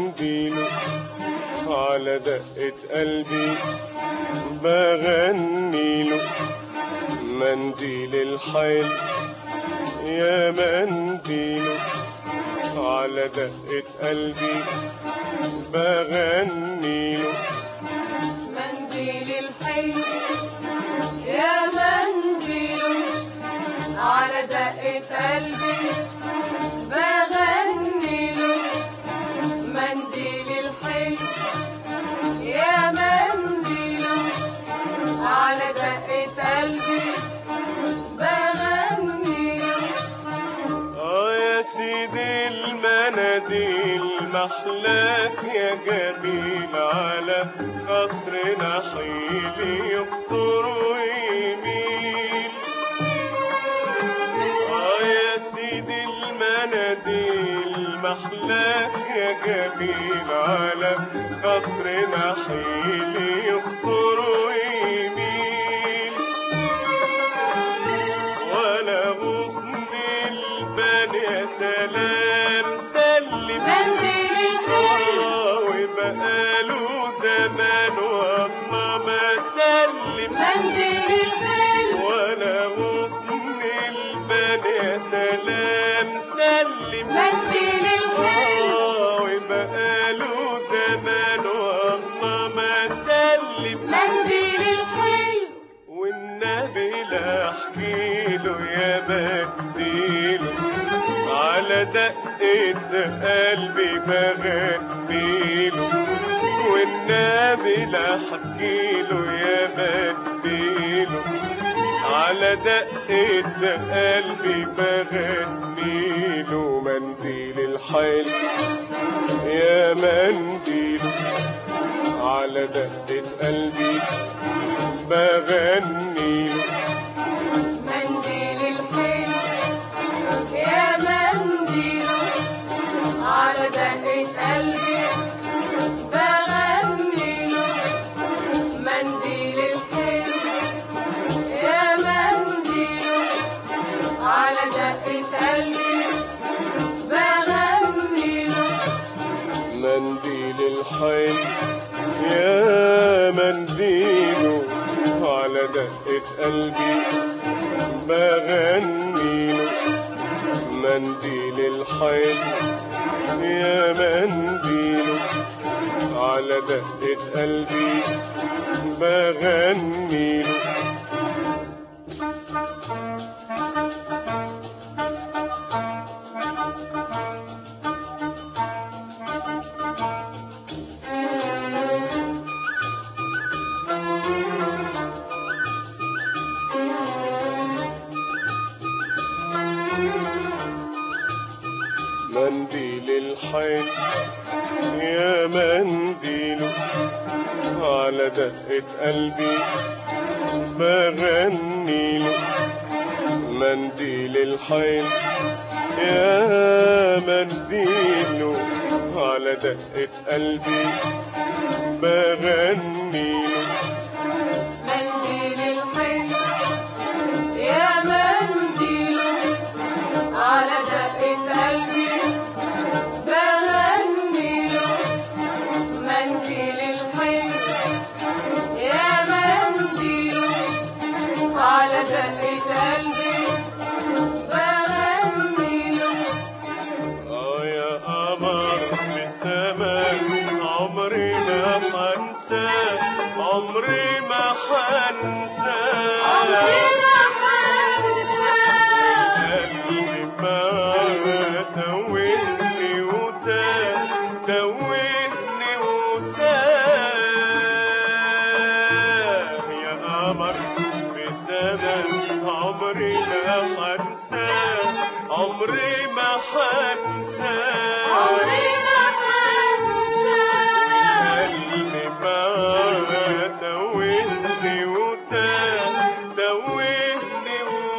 منديله على دقة قلبي بغنيله منديل الحيل يا منديله على دقة قلبي بغنيله منديل الحي يا منديل على دقة قلبي بغني له منديل الحي يا منديل على دقة قلبي بغني له اه يا سيدي المناديل محلاك يا جميل على قصر نحيل يخطر ويميل اه يا سيدي المناديل محلاك يا جميل على قصر نحيل يخطر ويميل ولا غصن البال يا سلام سلم منديل الحي آه، وبقاله زمان والله ما سلم منديل الحي ولا غصن البال يا سلام سلم منديل الحي آه، وبقاله زمان والله ما سلم منديل الحي والنبي لا احكيله يا بديله على دقة قلبي بغنيله والنبي لا احكيله يا بديله على دقة قلبي بغنيله منديل الحيل يا منديل على دقة قلبي بغني منديل الحي يا منديل على دقة قلبي بغني له منديل الحي يا منديل على دقة قلبي بغني له منديل الحي يا منديله على دقة قلبي بغنيله منديل الحي يا منديله على دقة قلبي بغنيله منديل الحي يا منديله على دقة قلبي بغنيله منديل الحي يا منديله على دقة قلبي بغنيله منديل الحي يا منديل على دقة قلبي بغني له منديل الحي يا منديل على دقة قلبي بغني له اه يا قمر بسماء عمري ما حنسى عمري ما حنسى عمرنا حنسى قلبي ما توهني وتاه توهني وتاه يا قمر بسماء عمري ما حنسى عمري ما حنسى عمرنا حنسى قلبي ما توهني وتاه توهني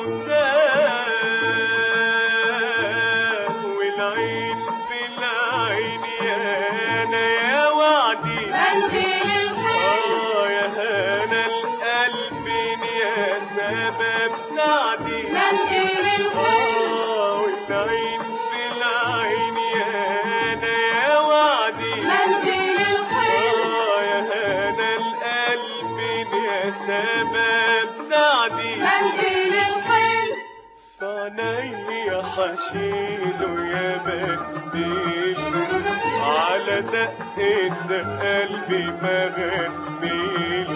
وتاه والعين بالعين يا انا يا وعدي منديل الحي اه يا هنا القلب يا سبب سعدي منديل الحي اه والعين سبب سعدي منديل الحلم فعنيا حشيله يا منديل على دقة قلبي مغنيل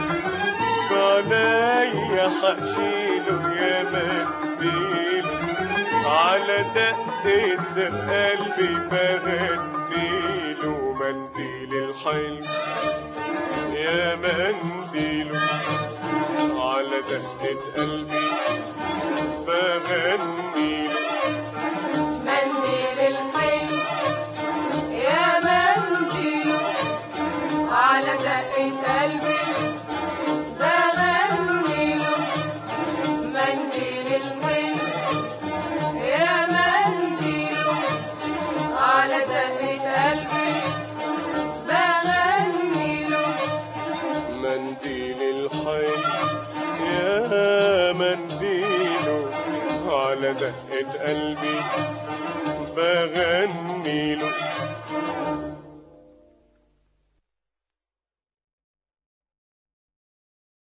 فعنيا حشيله يا منديل على دقة قلبي مغنيل ومنديل الحلم يا منديل على دقة قلبي بغنيل منديل الحلم يا منديل على دقة قلبي بغنيله منديل الحلم يا منديل على دقة قلبي بغنيله منديل الحي يا منديل على دقة قلبي بغنيله